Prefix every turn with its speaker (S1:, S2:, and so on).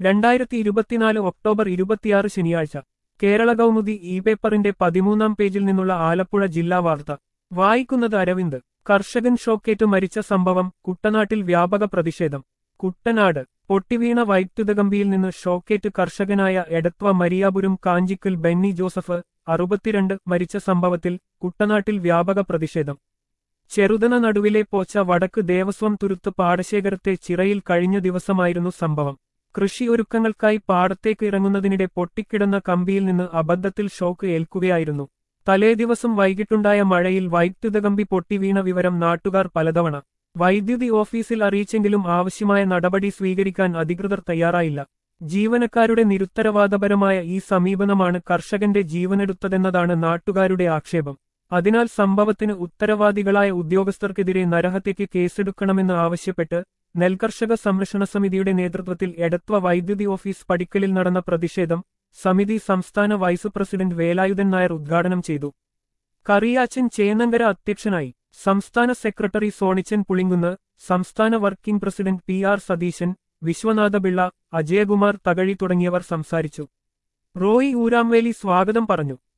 S1: രണ്ടായിരത്തി ഇരുപത്തിനാല് ഒക്ടോബർ ഇരുപത്തിയാറ് ശനിയാഴ്ച കേരള കൗമുദി ഇ പേപ്പറിന്റെ പതിമൂന്നാം പേജിൽ നിന്നുള്ള ആലപ്പുഴ ജില്ലാ വാർത്ത വായിക്കുന്നത് അരവിന്ദ് കർഷകൻ ഷോക്കേറ്റ് മരിച്ച സംഭവം കുട്ടനാട്ടിൽ വ്യാപക പ്രതിഷേധം കുട്ടനാട് പൊട്ടിവീണ വൈദ്യുതകമ്പിയിൽ നിന്ന് ഷോക്കേറ്റ് കർഷകനായ എടത്വ മരിയാപുരം കാഞ്ചിക്കൽ ബെന്നി ജോസഫ് അറുപത്തിരണ്ട് മരിച്ച സംഭവത്തിൽ കുട്ടനാട്ടിൽ വ്യാപക പ്രതിഷേധം ചെറുതന നടുവിലെ പോച്ച വടക്ക് ദേവസ്വം തുരുത്ത് പാടശേഖരത്തെ ചിറയിൽ കഴിഞ്ഞ ദിവസമായിരുന്നു സംഭവം കൃഷി ഒരുക്കങ്ങൾക്കായി പാടത്തേക്ക് ഇറങ്ങുന്നതിനിടെ പൊട്ടിക്കിടന്ന കമ്പിയിൽ നിന്ന് അബദ്ധത്തിൽ ഷോക്ക് ഏൽക്കുകയായിരുന്നു തലേദിവസം വൈകിട്ടുണ്ടായ മഴയിൽ വൈദ്യുതകമ്പി പൊട്ടിവീണ വിവരം നാട്ടുകാർ പലതവണ വൈദ്യുതി ഓഫീസിൽ അറിയിച്ചെങ്കിലും ആവശ്യമായ നടപടി സ്വീകരിക്കാൻ അധികൃതർ തയ്യാറായില്ല ജീവനക്കാരുടെ നിരുത്തരവാദപരമായ ഈ സമീപനമാണ് കർഷകന്റെ ജീവനെടുത്തതെന്നതാണ് നാട്ടുകാരുടെ ആക്ഷേപം അതിനാൽ സംഭവത്തിന് ഉത്തരവാദികളായ ഉദ്യോഗസ്ഥർക്കെതിരെ നരഹത്യയ്ക്ക് കേസെടുക്കണമെന്ന് ആവശ്യപ്പെട്ട് നെൽകർഷക സംരക്ഷണ സമിതിയുടെ നേതൃത്വത്തിൽ എടത്വ വൈദ്യുതി ഓഫീസ് പടിക്കലിൽ നടന്ന പ്രതിഷേധം സമിതി സംസ്ഥാന വൈസ് പ്രസിഡന്റ് വേലായുധൻ നായർ ഉദ്ഘാടനം ചെയ്തു കറിയാച്ചൻ ചേന്നങ്കര അധ്യക്ഷനായി സംസ്ഥാന സെക്രട്ടറി സോണിച്ചൻ പുളിങ്കുന്ന് സംസ്ഥാന working president P R Satheesan Viswanathapillai Ajayakumar Thakazhi തുടങ്ങിയവർ സംസാരിച്ചു റോയി ഊരാംവേലി സ്വാഗതം പറഞ്ഞു